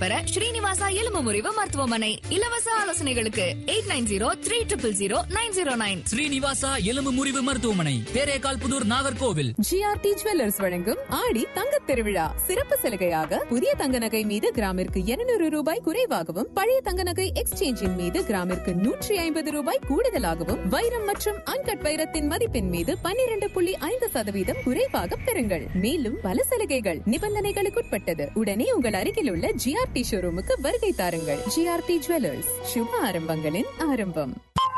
பெற ஸ்ரீனிவாசா எலும்பு முறிவு மருத்துவமனை இலவச ஆலோசனைகளுக்கு eight nine zero three triple zero nine zero nine Srinivasa எலும்பு முறிவு மருத்துவமனை தேரேகால் புதூர் நாகர்கோவில் ஜிஆர்டி ஜுவல்லர்ஸ் வழங்கும் ஆடி தங்கத் திருவிழா சிறப்பு சலுகையாக புதிய தங்க நகை மீது கிராமிற்கு 200 ரூபாய் குறைவாகவும் பழைய தங்க நகை எக்ஸ்சேஞ்சின் மீது கிராமிற்கு நூற்றி ஐம்பது ரூபாய் கூடுதலாகவும் வைரம் மற்றும் அன்கட் வைரத்தின் மதிப்பின் மீது 12.5% புள்ளி ஐந்து சதவீதம் குறைவாக பெறுங்கள் மேலும் பல சலுகைகள் நிபந்தனைகளுக்குட்பட்டது உடனே உங்கள் அருகில் உள்ள ஜிஆர்டி ஷோரூமுக்கு வருகை தாருங்கள் ஜிஆர்டி ஜுவல்லர்ஸ் சுப ஆரம்பங்களின் ஆரம்பம்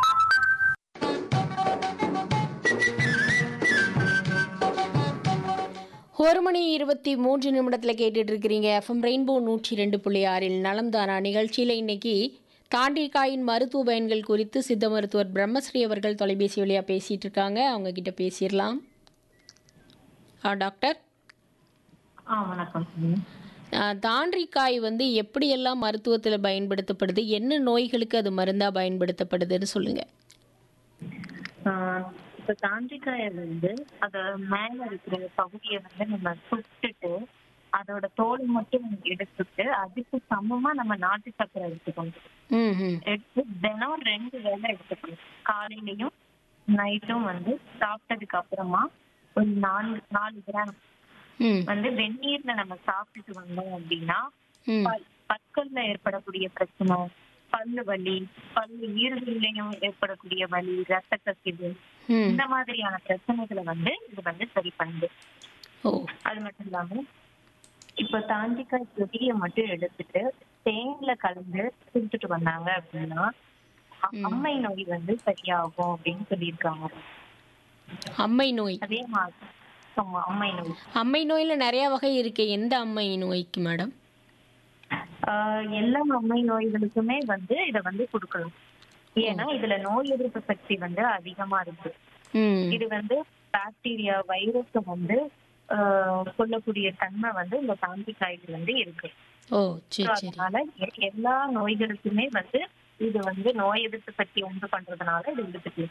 ஒரு மணி இருபத்தி மூன்று நிமிடத்தில் கேட்டுட்டு இருக்கிறீங்க எஃப்எம் ரெயின்போ நூற்றி ரெண்டு புள்ளி ஆறில் நலம்தானா நிகழ்ச்சியில் இன்னைக்கு தாண்டிக்காயின் மருத்துவ பயன்கள் குறித்து சித்த மருத்துவர் பிரம்மஸ்ரீ அவர்கள் தொலைபேசி வழியாக பேசிகிட்டு இருக்காங்க அவங்க கிட்ட பேசிடலாம் ஆ டாக்டர் ஆ வணக்கம் சொல்லுங்க. ஆ, தாண்டிக்காய் வந்து எப்படியெல்லாம் மருத்துவத்தில் பயன்படுத்தப்படுது என்ன நோய்களுக்கு அது மருந்தாக பயன்படுத்தப்படுதுன்னு சொல்லுங்கள் ஆ, இப்ப தாண்டிக்காயை வந்து அத மேல இருக்கிற பகுதியை வந்து நம்ம சுட்டுட்டு அதோட தோல் மட்டும் எடுத்துட்டு அதுக்கு சமமா நம்ம நாட்டு சக்கரை எடுத்துக்கணும் ம் ம் எடுத்து தினம் ரெண்டு வேளை எடுத்துக்கணும் காலையிலயும் நைட்டும் வந்து சாப்பிட்டதுக்கு அப்புறமா ஒரு நான்கு நாலு கிராம் ம் வந்து வெந்நீர்ல நம்ம சாப்பிட்டுட்டு வந்தோம் அப்படின்னா ம் பல்- பற்கள்ல ஏற்படக்கூடிய பிரச்சனை பல்லு வலி பல்லு ஈறுகள்லயும் ஏற்படக்கூடிய வலி ரத்த கசிவு ம் இந்த மாதிரியான பிரச்சனைகளை வந்து இது வந்து சரி பண்ணுது ஓ அது மட்டும் இல்லாம இப்ப தாண்டிக்காய் கொடியை மட்டும் எடுத்துட்டு தேன்ல கலந்து குடுத்துட்டு வந்தாங்க அப்படின்னா அ- அம்மை நோய் வந்து சரியாகும் அப்படின்னு சொல்லியிருக்காங்க அம்மை நோய் அதே மாதிரி ஆமா, அம்மை நோய் அம்மை நோயில் நிறைய வகை இருக்கு எந்த அம்மை நோய்க்கு மேடம் ஆஹ் எல்லா அம்மை நோய்களுக்குமே வந்து இத வந்து கொடுக்கலாம் ஏன்னா இதுல நோய் எதிர்ப்பு சக்தி வந்து அதிகமா இருக்கு ம் இது வந்து பாக்டீரியா வைரஸ் வந்து ஆஹ் கொல்லக்கூடிய தன்மை வந்து இந்த தாண்டிக்காய்கள் வந்து இருக்கு ஓ So, சரி சரி அதனால எ- எல்லா நோய்களுக்குமே வந்து இது வந்து நோய் எதிர்ப்பு சக்தி உண்டு பண்றதுனால இது எடுத்துக்கலாம்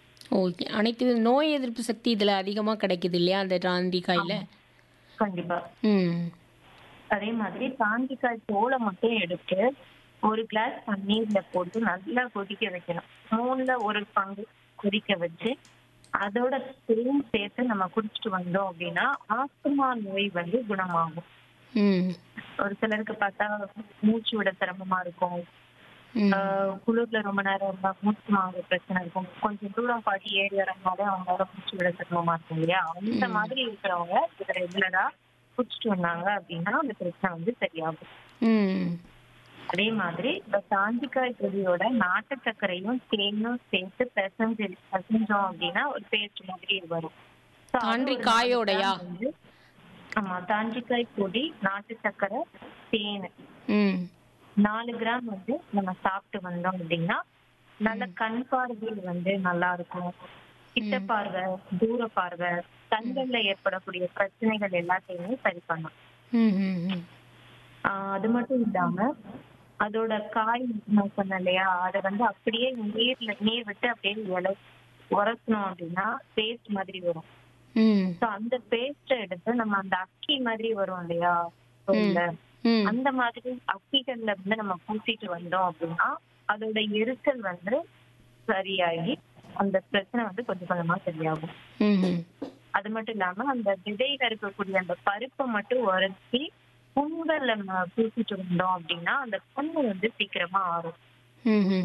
ஓகே அனைத்து நோய் எதிர்ப்பு சக்தி இதில் அதிகமாக கிடைக்குது இல்லையா அந்த தாண்டிக்காயில் கண்டிப்பா ம் அதே மாதிரி தாண்டிக்காய் தோலை மட்டும் எடுத்து ஒரு கிளாஸ் தண்ணீர்ல போட்டு நல்லா கொதிக்க வைக்கணும் மூணுல ஒரு பங்கு கொதிக்க வச்சு அதோட தேன் சேர்த்து நம்ம குடிச்சிட்டு வந்தோம் அப்படின்னா ஆஸ்துமா நோய் வந்து குணமாகும் ம் ஒரு சிலருக்கு பார்த்தா மூச்சு விட சிரமமா இருக்கும் ம் ஆஹ் குளிர்ல ரொம்ப நேரம் இருந்தா மூச்சு வாங்க பிரச்சனை இருக்கும் கொஞ்சம் தூரம் பாட்டி ஏறி இறங்கினாலே அவங்களால மூச்சு விட சிரமமா இருக்கும் இல்லையா அந்த மாதிரி இருக்கிறவங்க இதை ரெகுலரா குடிச்சிட்டு வந்தாங்க அப்படின்னா அந்த பிரச்சனை வந்து சரியாகும் ம் அதே மாதிரி இந்த சாந்திக்காய் கொடியோட நாட்டு சர்க்கரையும் தேனும் சேர்த்து பிசைஞ்சு பிசைஞ்சோம் அப்படின்னா ஒரு பேஸ்ட் மாதிரி வரும் So, அது ஒரு தாண்டிக்காயோடையா? நாலு கிராம் வந்து ஆமா தாண்டிக்காய் பொடி நாட்டு சர்க்கரை தேன் ம் நாலு கிராம் வந்து நம்ம சாப்பிட்டு வந்தோம் அப்படின்னா நல்ல கண் பார்வை வந்து நல்லா இருக்கும் கிட்ட பார்வை தூர பார்வை கண்கள்ல ஏற்படக்கூடிய பிரச்சனைகள் எல்லாத்தையுமே சரி பண்ணும் ம் ம் ம் ஆஹ் அது மட்டும் இல்லாம அதோட காய் நான் சொன்னேன் இல்லையா அதை வந்து அப்படியே நீர்ல நீர் விட்டு அப்படியே இலை உரசணும் அப்படின்னா பேஸ்ட் மாதிரி வரும் ம் ஸோ அந்த பேஸ்ட எடுத்து நம்ம அந்த அக்கி மாதிரி வரும் இல்லையா தோல்ல ம் அந்த மாதிரி அக்கிகள்ல வந்து நம்ம பூசிட்டு வந்தோம் அப்படின்னா அதோட எரிச்சல் வந்து சரியாகி அந்த பிரச்சனை வந்து கொஞ்சம் கொஞ்சமா சரியாகும் ம் ம் அது மட்டும் இல்லாம அந்த விதையில இருக்கக்கூடிய அந்த பருப்பை மட்டும் உரைச்சி புண்கள்ல நம்ம பூசிட்டு வந்தோம் அப்படின்னா அந்த புண்ணு வந்து சீக்கிரமா ஆறும் ம் ம்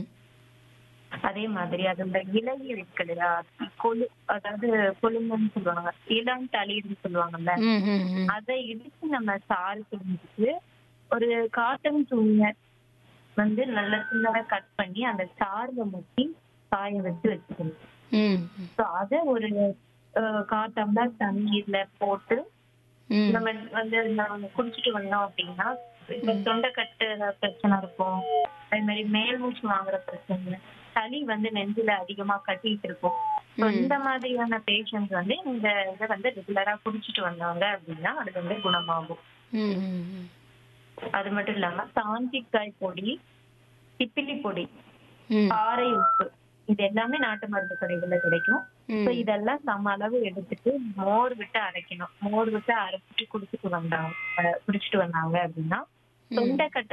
அதே மாதிரி அதோட இலை இருக்கு இல்லையா கொழு அதாவது கொழும்புன்னு சொல்லுவாங்க இளம் தளிர்னு சொல்லுவாங்கல்ல ம் ம் ம் அதை இடிச்சு நம்ம சாறு செஞ்சுட்டு ஒரு காட்டன் துணியை வந்து நல்ல சின்னதா கட் பண்ணி அந்த சாறுல முக்கி காய வச்சு வச்சுக்கணும் ம் ஸோ அதை ஒரு அஹ், கால் டம்ளர் தண்ணீர்ல போட்டு ம் நம்ம வந்து நம்ம குடிச்சிட்டு வந்தோம் அப்படின்னா இப்ப தொண்டைக்கட்டு பிரச்சனை இருக்கும் அதே மாதிரி மேல் மூச்சு வாங்குற பிரச்சனை சளி வந்து நெஞ்சில அதிகமா கட்டிட்டு இருக்கும் So, இந்த மாதிரியான பேஷண்ட் வந்து இந்த இதை வந்து ரெகுலரா குடிச்சிட்டு வந்தாங்க அப்படின்னா அது வந்து குணமாகும் ம் ம் அது மட்டும் இல்லாம தாந்திக்காய் பொடி திப்பிலி பொடி ம் பாறை உப்பு இது எல்லாமே நாட்டு மருந்து கடைகள்ல கிடைக்கும் ம் So, இதெல்லாம் சம அளவு எடுத்துட்டு மோர் விட்டு அரைக்கணும் மோர் விட்டு அரைச்சிட்டு குடிச்சிட்டு வந்தாங்க அஹ் குடிச்சிட்டு வந்தாங்க அப்படின்னா தொண்டை கட்டு